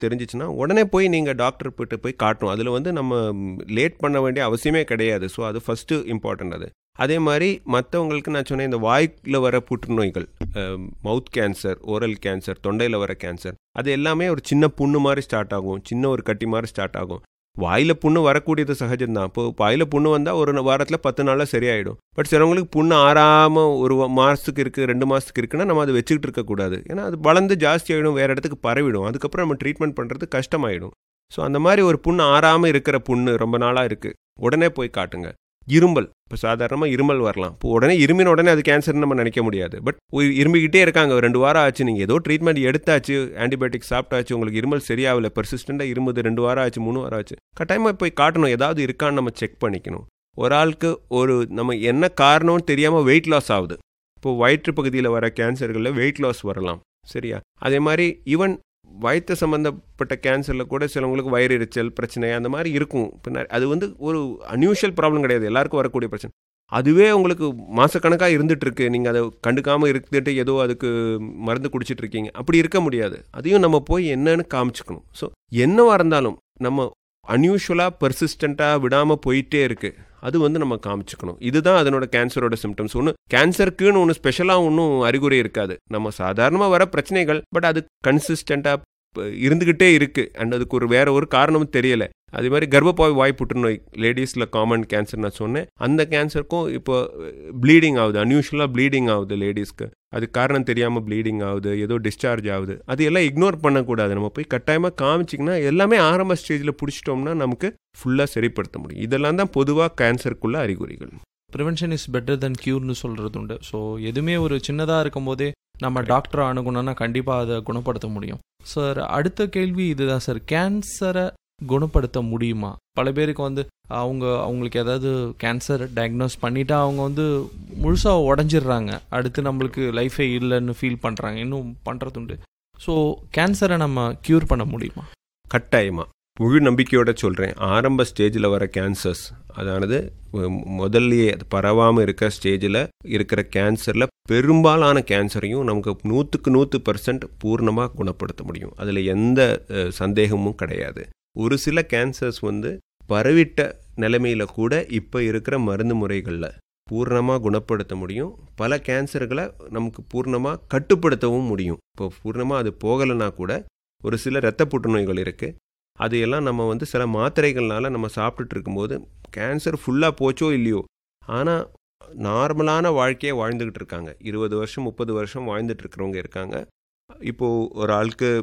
தெரிஞ்சிச்சுன்னா உடனே போய் நீங்கள் டாக்டர் கிட்ட போய் காட்டணும் அதில் வந்து நம்ம லேட் பண்ண வேண்டிய அவசியமே கிடையாது ஸோ அது ஃபஸ்ட்டு இம்பார்ட்டன்ட் அது அதே மாதிரி மற்றவங்களுக்கு நான் சொன்னேன் இந்த வாய்க்கில் வர புற்றுநோய்கள் மவுத் கேன்சர் ஓரல் கேன்சர் தொண்டையில் வர கேன்சர் அது எல்லாமே ஒரு சின்ன புண்ணு மாதிரி ஸ்டார்ட் ஆகும் சின்ன ஒரு கட்டி மாதிரி ஸ்டார்ட் ஆகும் வாயில் புண்ணு வரக்கூடியது சகஜம்தான் இப்போ வாயில் புண்ணு வந்தால் ஒரு வாரத்தில் பத்து நாளில் சரியாயிடும் பட் சிலவங்களுக்கு புண்ணு ஆறாமல் ஒரு மாதத்துக்கு இருக்குது ரெண்டு மாதத்துக்கு இருக்குன்னா நம்ம அதை வச்சுக்கிட்டு இருக்கக்கூடாது ஏன்னா அது வளர்ந்து ஜாஸ்தி ஆகிடும் வேறு இடத்துக்கு பரவிடும் அதுக்கப்புறம் நம்ம ட்ரீட்மெண்ட் பண்ணுறது கஷ்டமாயிடும் ஸோ அந்த மாதிரி ஒரு புண்ணு ஆறாமல் இருக்கிற புண்ணு ரொம்ப நாளாக இருக்குது உடனே போய் காட்டுங்க இருமல் இப்போ சாதாரணமாக இருமல் வரலாம் இப்போ உடனே இருமின உடனே அது கேன்சர்னு நம்ம நினைக்க முடியாது பட் இரும்பிக்கிட்டே இருக்காங்க ஒரு ரெண்டு வாரம் ஆச்சு நீங்கள் ஏதோ ட்ரீட்மெண்ட் எடுத்தாச்சு ஆன்டிபயோட்டிக் சாப்பிட்டாச்சு உங்களுக்கு இருமல் சரியாகல பெர்சிஸ்டண்டாக இருமுது ரெண்டு வாரம் ஆச்சு மூணு வாரம் ஆச்சு கட்டாயமாக போய் காட்டணும் ஏதாவது இருக்கான்னு நம்ம செக் பண்ணிக்கணும் ஒரு ஆளுக்கு ஒரு நம்ம என்ன காரணம்னு தெரியாமல் வெயிட் லாஸ் ஆகுது இப்போ வயிற்று பகுதியில் வர கேன்சர்களில் வெயிட் லாஸ் வரலாம் சரியா அதே மாதிரி ஈவன் வயிற்று சம்மந்தப்பட்ட கேன்சரில் கூட சிலவங்களுக்கு வயிறு எரிச்சல் பிரச்சனை அந்த மாதிரி இருக்கும் இப்போ அது வந்து ஒரு அன்யூஷுவல் ப்ராப்ளம் கிடையாது எல்லாருக்கும் வரக்கூடிய பிரச்சனை அதுவே உங்களுக்கு மாதக்கணக்காக இருந்துகிட்ருக்கு நீங்கள் அதை கண்டுக்காமல் இருந்துட்டு ஏதோ அதுக்கு மருந்து குடிச்சிட்டு இருக்கீங்க அப்படி இருக்க முடியாது அதையும் நம்ம போய் என்னன்னு காமிச்சுக்கணும் ஸோ என்னவாக இருந்தாலும் நம்ம அன்யூஷுவலாக பெர்சிஸ்டண்ட்டாக விடாமல் போயிட்டே இருக்குது அது வந்து நம்ம காமிச்சுக்கணும் இதுதான் அதனோட கேன்சரோட சிம்டம்ஸ் ஒன்று கேன்சருக்குன்னு ஒன்று ஸ்பெஷலாக ஒன்றும் அறிகுறி இருக்காது நம்ம சாதாரணமாக வர பிரச்சனைகள் பட் அது கன்சிஸ்டண்ட்டாக இருந்துக்கிட்டே இருக்குது அண்ட் அதுக்கு ஒரு வேற ஒரு காரணமும் தெரியலை அதே மாதிரி கர்ப்பப்பாய் வாய் புற்றுநோய் லேடிஸில் காமன் கேன்சர் நான் சொன்னேன் அந்த கேன்சருக்கும் இப்போ ப்ளீடிங் ஆகுது அன்யூஷுவலாக ப்ளீடிங் ஆகுது லேடிஸ்க்கு அது காரணம் தெரியாமல் ப்ளீடிங் ஆகுது ஏதோ டிஸ்சார்ஜ் ஆகுது அது எல்லாம் இக்னோர் பண்ணக்கூடாது நம்ம போய் கட்டாயமாக காமிச்சிங்கன்னா எல்லாமே ஆரம்ப ஸ்டேஜில் பிடிச்சிட்டோம்னா நமக்கு ஃபுல்லாக சரிப்படுத்த முடியும் இதெல்லாம் தான் பொதுவாக கேன்சருக்குள்ள அறிகுறிகள் ப்ரிவென்ஷன் இஸ் பெட்டர் தென் க்யூர்னு சொல்கிறது உண்டு ஸோ எதுவுமே ஒரு சின்னதாக இருக்கும் போதே நம்ம டாக்டரை அணுகணும்னா கண்டிப்பாக அதை குணப்படுத்த முடியும் சார் அடுத்த கேள்வி இதுதான் சார் கேன்சரை குணப்படுத்த முடியுமா பல பேருக்கு வந்து அவங்க அவங்களுக்கு ஏதாவது கேன்சர் டயக்னோஸ் பண்ணிட்டா அவங்க வந்து முழுசாக உடஞ்சிடுறாங்க அடுத்து நம்மளுக்கு லைஃபே இல்லைன்னு ஃபீல் பண்ணுறாங்க இன்னும் பண்ணுறதுண்டு ஸோ கேன்சரை நம்ம க்யூர் பண்ண முடியுமா கட்டாயமாக முழு நம்பிக்கையோட சொல்கிறேன் ஆரம்ப ஸ்டேஜில் வர கேன்சர்ஸ் அதானது முதல்லையே அது பரவாமல் இருக்க ஸ்டேஜில் இருக்கிற கேன்சரில் பெரும்பாலான கேன்சரையும் நமக்கு நூற்றுக்கு நூற்று பர்சன்ட் பூர்ணமாக குணப்படுத்த முடியும் அதில் எந்த சந்தேகமும் கிடையாது ஒரு சில கேன்சர்ஸ் வந்து பரவிட்ட நிலைமையில் கூட இப்போ இருக்கிற மருந்து முறைகளில் பூர்ணமாக குணப்படுத்த முடியும் பல கேன்சர்களை நமக்கு பூர்ணமாக கட்டுப்படுத்தவும் முடியும் இப்போ பூர்ணமாக அது போகலைன்னா கூட ஒரு சில இரத்த புற்றுநோய்கள் இருக்குது அது எல்லாம் நம்ம வந்து சில மாத்திரைகள்னால நம்ம சாப்பிட்டுட்டு இருக்கும்போது கேன்சர் ஃபுல்லாக போச்சோ இல்லையோ ஆனால் நார்மலான வாழ்க்கையை வாழ்ந்துக்கிட்டு இருக்காங்க இருபது வருஷம் முப்பது வருஷம் வாழ்ந்துட்டு இருக்கிறவங்க இருக்காங்க இப்போது ஒரு ஆளுக்கு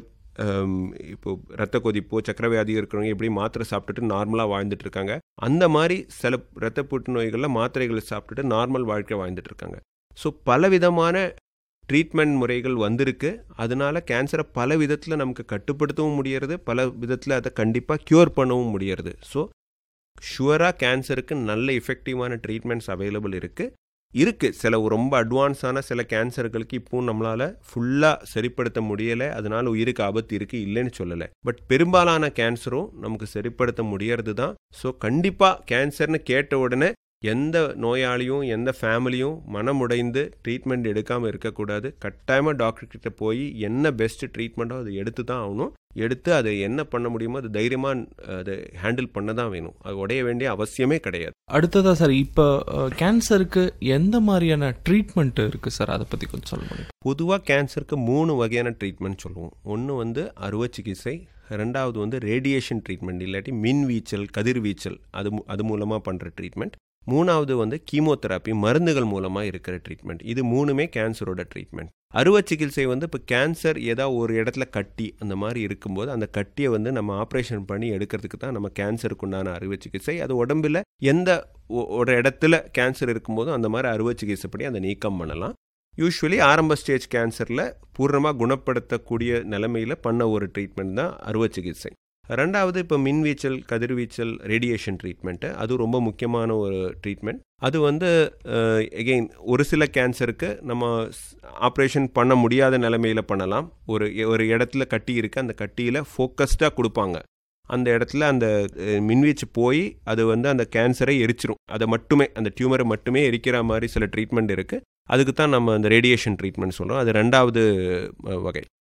இப்போ ரத்த கொதிப்போ சக்கரவியாதி இருக்கிறவங்க எப்படி மாத்திரை சாப்பிட்டுட்டு நார்மலாக வாழ்ந்துட்டு இருக்காங்க அந்த மாதிரி சில ரத்த புற்றுநோய்களில் மாத்திரைகளை சாப்பிட்டுட்டு நார்மல் வாழ்க்கை வாழ்ந்துட்டு இருக்காங்க ஸோ பலவிதமான ட்ரீட்மெண்ட் முறைகள் வந்திருக்கு அதனால கேன்சரை பல விதத்தில் நமக்கு கட்டுப்படுத்தவும் முடியறது பல விதத்தில் அதை கண்டிப்பாக க்யூர் பண்ணவும் முடியறது ஸோ ஷுவராக கேன்சருக்கு நல்ல எஃபெக்டிவான ட்ரீட்மெண்ட்ஸ் அவைலபிள் இருக்குது இருக்குது சில ரொம்ப அட்வான்ஸான சில கேன்சர்களுக்கு இப்போவும் நம்மளால் ஃபுல்லாக சரிப்படுத்த முடியலை அதனால் உயிருக்கு ஆபத்து இருக்குது இல்லைன்னு சொல்லலை பட் பெரும்பாலான கேன்சரும் நமக்கு சரிப்படுத்த முடியறது தான் ஸோ கண்டிப்பாக கேன்சர்னு கேட்ட உடனே எந்த நோயாளியும் எந்த ஃபேமிலியும் மனமுடைந்து ட்ரீட்மெண்ட் எடுக்காமல் இருக்கக்கூடாது கட்டாயமாக டாக்டர்கிட்ட போய் என்ன பெஸ்ட் ட்ரீட்மெண்ட்டோ அதை எடுத்து தான் ஆகணும் எடுத்து அதை என்ன பண்ண முடியுமோ அது தைரியமாக அதை ஹேண்டில் பண்ண தான் வேணும் அது உடைய வேண்டிய அவசியமே கிடையாது அடுத்ததா சார் இப்போ கேன்சருக்கு எந்த மாதிரியான ட்ரீட்மெண்ட் இருக்குது சார் அதை பற்றி கொஞ்சம் சொல்ல முடியும் பொதுவாக கேன்சருக்கு மூணு வகையான ட்ரீட்மெண்ட் சொல்லுவோம் ஒன்று வந்து அறுவை சிகிச்சை ரெண்டாவது வந்து ரேடியேஷன் ட்ரீட்மெண்ட் இல்லாட்டி மின் வீச்சல் கதிர்வீச்சல் அது அது மூலமாக பண்ணுற ட்ரீட்மெண்ட் மூணாவது வந்து கீமோதெராப்பி மருந்துகள் மூலமாக இருக்கிற ட்ரீட்மெண்ட் இது மூணுமே கேன்சரோட ட்ரீட்மெண்ட் அறுவை சிகிச்சை வந்து இப்போ கேன்சர் ஏதாவது ஒரு இடத்துல கட்டி அந்த மாதிரி இருக்கும்போது அந்த கட்டியை வந்து நம்ம ஆப்ரேஷன் பண்ணி எடுக்கிறதுக்கு தான் நம்ம கேன்சருக்கு உண்டான அறுவை சிகிச்சை அது உடம்பில் எந்த ஒரு இடத்துல கேன்சர் இருக்கும்போதும் அந்த மாதிரி அறுவை சிகிச்சைப்படி அதை நீக்கம் பண்ணலாம் யூஸ்வலி ஆரம்ப ஸ்டேஜ் கேன்சரில் பூர்ணமாக குணப்படுத்தக்கூடிய நிலைமையில் பண்ண ஒரு ட்ரீட்மெண்ட் தான் அறுவை சிகிச்சை ரெண்டாவது இப்போ மின்வீச்சல் கதிர்வீச்சல் ரேடியேஷன் ட்ரீட்மெண்ட்டு அது ரொம்ப முக்கியமான ஒரு ட்ரீட்மெண்ட் அது வந்து எகெயின் ஒரு சில கேன்சருக்கு நம்ம ஆப்ரேஷன் பண்ண முடியாத நிலைமையில் பண்ணலாம் ஒரு ஒரு இடத்துல கட்டி இருக்குது அந்த கட்டியில் ஃபோக்கஸ்டாக கொடுப்பாங்க அந்த இடத்துல அந்த மின்வீச்சு போய் அது வந்து அந்த கேன்சரை எரிச்சிரும் அதை மட்டுமே அந்த டியூமரை மட்டுமே எரிக்கிற மாதிரி சில ட்ரீட்மெண்ட் இருக்குது அதுக்கு தான் நம்ம அந்த ரேடியேஷன் ட்ரீட்மெண்ட் சொல்கிறோம் அது ரெண்டாவது வகை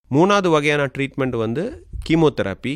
மூணாவது வகையான ட்ரீட்மெண்ட் வந்து கீமோதெரப்பி